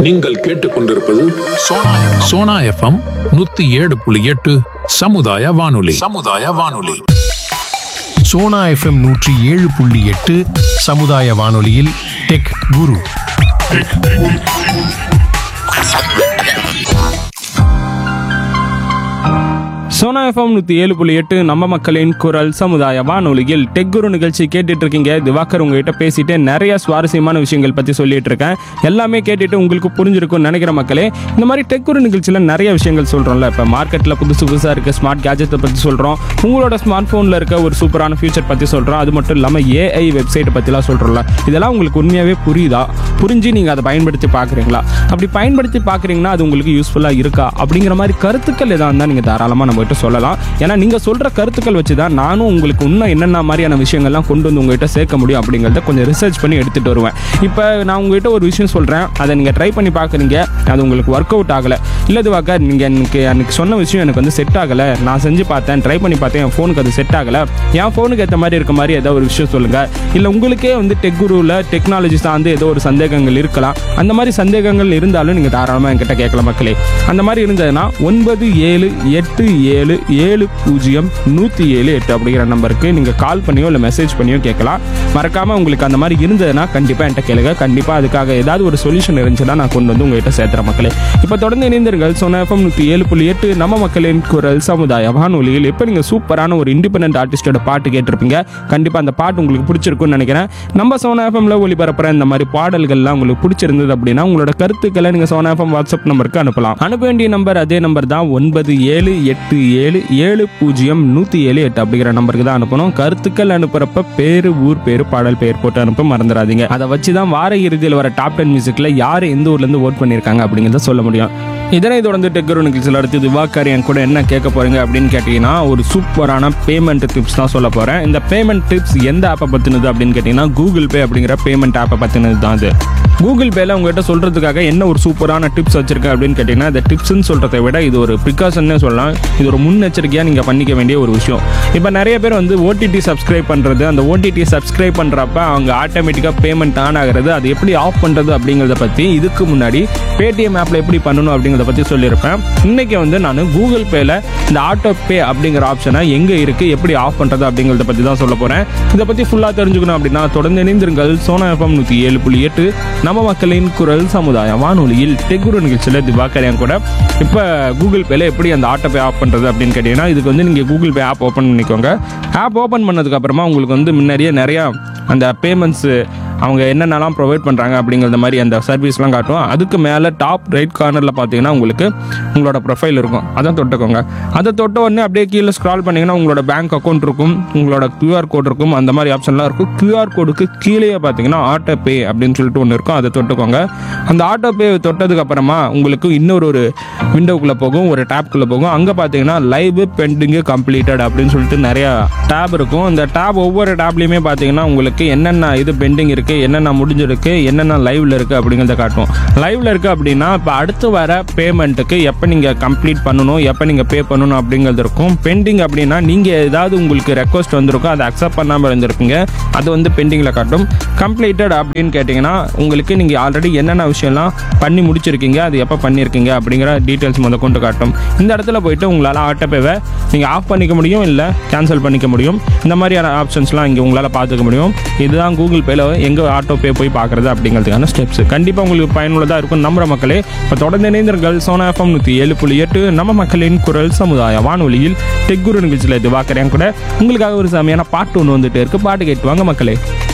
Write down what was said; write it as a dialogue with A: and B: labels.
A: நீங்கள் கேட்டுக்கொண்டிருப்பது சோனா சோனா எஃப்எம் நூத்தி ஏழு புள்ளி எட்டு சமுதாய வானொலி சமுதாய வானொலி
B: சோனா எஃப்எம் நூற்றி ஏழு புள்ளி எட்டு சமுதாய வானொலியில் டெக் குரு
C: சோனா எஃப்எம் நூற்றி ஏழு புள்ளி எட்டு நம்ம மக்களின் குரல் சமுதாய வானொலியில் டெக் குரு நிகழ்ச்சி கேட்டுட்டு இருக்கீங்க திவாகர் உங்ககிட்ட பேசிட்டு நிறைய சுவாரஸ்யமான விஷயங்கள் பற்றி சொல்லிட்டு இருக்கேன் எல்லாமே கேட்டுட்டு உங்களுக்கு புரிஞ்சிருக்கும்னு நினைக்கிற மக்களே இந்த மாதிரி டெக் குரு நிகழ்ச்சியில் நிறைய விஷயங்கள் சொல்கிறோம்ல இப்போ மார்க்கெட்டில் புதுசு புதுசாக இருக்க ஸ்மார்ட் கேஜெட்டை பற்றி சொல்கிறோம் உங்களோட ஸ்மார்ட் ஃபோனில் இருக்க ஒரு சூப்பரான ஃபியூச்சர் பற்றி சொல்கிறோம் அது மட்டும் இல்லாமல் ஏஐ வெப்சைட் பற்றிலாம் சொல்கிறோம்ல இதெல்லாம் உங்களுக்கு உண்மையாகவே புரியுதா புரிஞ்சு நீங்கள் அதை பயன்படுத்தி பார்க்குறீங்களா அப்படி பயன்படுத்தி பார்க்குறீங்கன்னா அது உங்களுக்கு யூஸ்ஃபுல்லாக இருக்கா அப்படிங்கிற மாதிரி கருத்துக்கள் எதாக இருந்தால் நீங்கள் தாராளமாக நம்மகிட்ட சொல்லலாம் ஏன்னா நீங்கள் சொல்கிற கருத்துக்கள் வச்சு தான் நானும் உங்களுக்கு இன்னும் என்னென்ன மாதிரியான விஷயங்கள்லாம் கொண்டு வந்து உங்ககிட்ட சேர்க்க முடியும் அப்படிங்கிறத கொஞ்சம் ரிசர்ச் பண்ணி எடுத்துகிட்டு வருவேன் இப்போ நான் உங்ககிட்ட ஒரு விஷயம் சொல்கிறேன் அதை நீங்கள் ட்ரை பண்ணி பார்க்குறீங்க அது உங்களுக்கு ஒர்க் அவுட் ஆகலை இல்லை இதுவாக நீங்கள் எனக்கு எனக்கு சொன்ன விஷயம் எனக்கு வந்து செட் ஆகலை நான் செஞ்சு பார்த்தேன் ட்ரை பண்ணி பார்த்தேன் என் ஃபோனுக்கு அது செட் ஆகலை என் ஃபோனுக்கு ஏற்ற மாதிரி இருக்க மாதிரி ஏதோ ஒரு விஷயம் சொல்லுங்கள் இல்லை உங்களுக்கே வந்து டெக் குருவில் டெக்னாலஜி சார்ந்து ஏதோ ஒரு சந்தேகங்கள் இருக்கலாம் அந்த மாதிரி சந்தேகங்கள் இருந்தாலும் நீங்கள் தாராளமாக என்கிட்ட கேட்கலாம் மக்களே அந்த மாதிரி இருந்ததுன்னா ஒன்பது ஏழு எட்டு ஏழு ஏழு பூஜ்ஜியம் நூற்றி ஏழு எட்டு அப்படிங்கிற நம்பருக்கு நீங்கள் கால் பண்ணியோ இல்லை மெசேஜ் பண்ணியோ கேட்கலாம் மறக்காமல் உங்களுக்கு அந்த மாதிரி இருந்ததுன்னா கண்டிப்பாக என்கிட்ட கேளுங்க கண்டிப்பாக அதுக்காக ஏதாவது ஒரு சொல்யூஷன் இருந்துச்சுன்னா நான் கொண்டு வந்து உங்ககிட்ட சேர்த்துறேன் மக்களே இப்போ தொடர்ந்து இணைந்தீர்கள் சொன்ன எஃப்எம் நூற்றி ஏழு புள்ளி எட்டு நம்ம மக்களின் குரல் சமுதாய வானொலியில் இப்போ நீங்கள் சூப்பரான ஒரு இண்டிபெண்டன்ட் ஆர்டிஸ்டோட பாட்டு கேட்டிருப்பீங்க கண்டிப்பாக அந்த பாட்டு உங்களுக்கு பிடிச்சிருக்கும்னு நினைக்கிறேன் நம்ம சோனா எஃப்எம்ல ஒளிபரப்புற இந்த மாதிரி பாடல்கள்லாம் உங்களுக்கு பிடிச்சிருந்தது அப்படின்னா உங்களோட கருத்துக்களை நீங்கள் சோனா எஃப்எம் வாட்ஸ்அப் நம்பருக்கு அனுப்பலாம் அனுப்ப வேண்டிய நம்பர் அதே நம்பர் தான் ஒன்பது ஏழு எட்டு ஏழு ஏழு பூஜ்ஜியம் நூற்றி ஏழு எட்டு அப்படிங்கிற நம்பருக்கு தான் அனுப்பணும் கருத்துக்கள் அனுப்புறப்ப பேரு ஊர் பேரு பாடல் பெயர் போட்டு அனுப்ப மறந்துடாதீங்க அதை வச்சு தான் வார இறுதியில் வர டாப் டென் மியூசிக்கில் யார் எந்த ஊர்லேருந்து ஓட் பண்ணியிருக்காங்க அப்படிங்கிறத சொல்ல முடியும் இதனை தொடர்ந்து டெக்கரு நிகழ்ச்சியில் அடுத்து திவாகர் என் கூட என்ன கேட்க போறீங்க அப்படின்னு கேட்டிங்கன்னா ஒரு சூப்பரான பேமெண்ட் டிப்ஸ் தான் சொல்ல போகிறேன் இந்த பேமெண்ட் டிப்ஸ் எந்த ஆப்பை பற்றினது அப்படின்னு கேட்டிங்கன்னா கூகுள் பே அப்படிங்கிற பேமெண்ட் ஆப்பை பற்றினது தான் அது கூகுள் பேல உங்ககிட்ட சொல்கிறதுக்காக என்ன ஒரு சூப்பரான டிப்ஸ் வச்சிருக்கேன் அப்படின்னு கேட்டிங்கன்னா இந்த டிப்ஸ்னு சொல்கிறத விட இது ஒரு ப்ரிகாஷன்னே சொல்லலாம் இது ஒரு முன்னெச்சரிக்கையாக நீங்கள் பண்ணிக்க வேண்டிய ஒரு விஷயம் இப்போ நிறைய பேர் வந்து ஓடிடி சப்ஸ்கிரைப் பண்ணுறது அந்த ஓடிடி சப்ஸ்கிரைப் பண்ணுறப்ப அவங்க ஆட்டோமேட்டிக்காக பேமெண்ட் ஆன் ஆகிறது அது எப்படி ஆஃப் பண்ணுறது அப்படிங்கிறத பற்றி இதுக்கு முன்னாடி பேடிஎம் ஆப்பில் எப்படி பண்ணணும் அப்படிங்கிறத பற்றி சொல்லியிருப்பேன் இன்னைக்கு வந்து நான் கூகுள் பேல இந்த ஆட்டோ பே அப்படிங்கிற ஆப்ஷனை எங்கே இருக்குது எப்படி ஆஃப் பண்ணுறது அப்படிங்கிறத பற்றி தான் சொல்ல போகிறேன் இதை பற்றி ஃபுல்லாக தெரிஞ்சுக்கணும் அப்படின்னா தொடர்ந்து இணைந்திருங்கள் சோனா எஃப்எம் நூற்றி ஏழு புள்ளி எட்டு நம்ம மக்களின் குரல் சமுதாய வானொலியில் டெக்குரு நிகழ்ச்சியில் திவாகர் என் கூட இப்போ கூகுள் பேல எப்படி அந்த ஆட்டோ பே ஆஃப் பண்ணுறது அப்படின்னு கேட்டிங்கன்னா இதுக்கு வந்து நீங்கள் கூகுள் பே ஆப் ஓப்பன் பண்ணிக்கோங்க ஆப் ஓப்பன் பண்ணதுக்கு அப்புறமா உங்களுக்கு வந்து முன்னாடியே நிறையா அந்த பேமெண்ட்ஸு அவங்க என்னென்னலாம் ப்ரொவைட் பண்ணுறாங்க அப்படிங்கிற மாதிரி அந்த சர்வீஸ்லாம் காட்டும் அதுக்கு மேலே டாப் ரைட் கார்னரில் பார்த்தீங்கன்னா உங்களுக்கு உங்களோட ப்ரொஃபைல் இருக்கும் அதை தொட்டுக்கோங்க அதை தொட்ட உடனே அப்படியே கீழே ஸ்க்ரால் பண்ணிங்கன்னா உங்களோட பேங்க் அக்கௌண்ட் இருக்கும் உங்களோட கியூஆர் கோட் இருக்கும் அந்த மாதிரி ஆப்ஷன்லாம் இருக்கும் கியூஆர் கோடுக்கு கீழே பார்த்தீங்கன்னா ஆட்டோ பே அப்படின்னு சொல்லிட்டு ஒன்று இருக்கும் அதை தொட்டுக்கோங்க அந்த ஆட்டோ பே தொட்டதுக்கு அப்புறமா உங்களுக்கு இன்னொரு ஒரு விண்டோக்குள்ளே போகும் ஒரு டேப்குள்ளே போகும் அங்கே பார்த்தீங்கன்னா லைவ் பெண்டிங்கு கம்ப்ளீட்டட் அப்படின்னு சொல்லிட்டு நிறையா டேப் இருக்கும் இந்த டேப் ஒவ்வொரு டேப்லையுமே பார்த்தீங்கன்னா உங்களுக்கு என்னென்ன இது பெண்டிங் இருக்குது என்னென்ன முடிஞ்சிருக்கு என்னென்ன லைவ்ல இருக்குது அப்படிங்கிறத காட்டும் லைவ்ல இருக்குது அப்படின்னா இப்போ அடுத்து வர பேமெண்ட்டுக்கு எப்போ நீங்கள் கம்ப்ளீட் பண்ணணும் எப்போ நீங்கள் பே பண்ணணும் அப்படிங்கிறது இருக்கும் பெண்டிங் அப்படின்னா நீங்கள் ஏதாவது உங்களுக்கு ரெக்வஸ்ட் வந்திருக்கும் அதை அக்செப்ட் பண்ணாமல் இருந்திருப்பீங்க அது வந்து பெண்டிங்கில் காட்டும் கம்ப்ளீட்டட் அப்படின்னு கேட்டிங்கன்னா உங்களுக்கு நீங்கள் ஆல்ரெடி என்னென்ன விஷயம்லாம் பண்ணி முடிச்சிருக்கீங்க அது எப்போ பண்ணியிருக்கீங்க அப்படிங்கிற டீட்டெயில்ஸ் முத கொண்டு காட்டும் இந்த இடத்துல போயிட்டு உங்களால் ஆட்டோபேவை நீங்கள் ஆஃப் பண்ணிக்க முடியும் இல்லை கேன்சல் பண்ணிக்க முடியும் இந்த மாதிரியான ஆப்ஷன்ஸ்லாம் இங்கே உங்களால் பார்த்துக்க முடியும் இதுதான் கூகுள் பேல எங்கே ஆட்டோ பே போய் பார்க்குறது அப்படிங்கிறதுக்கான ஸ்டெப்ஸ் கண்டிப்பாக உங்களுக்கு பயனுள்ளதாக இருக்கும் நம்புற மக்களே இப்போ தொடர்ந்து இணைந்தர்கள் சோனா எஃப்எம் நூற்றி ஏழு புள்ளி எட்டு நம்ம மக்களின் குரல் சமுதாய வானொலியில் டெக்குரு நிகழ்ச்சியில் இது பார்க்குறேன் கூட உங்களுக்காக ஒரு செமையான பாட்டு ஒன்று வந்துட்டு இருக்கு பாட்டு கேட்டு வாங்க மக்களே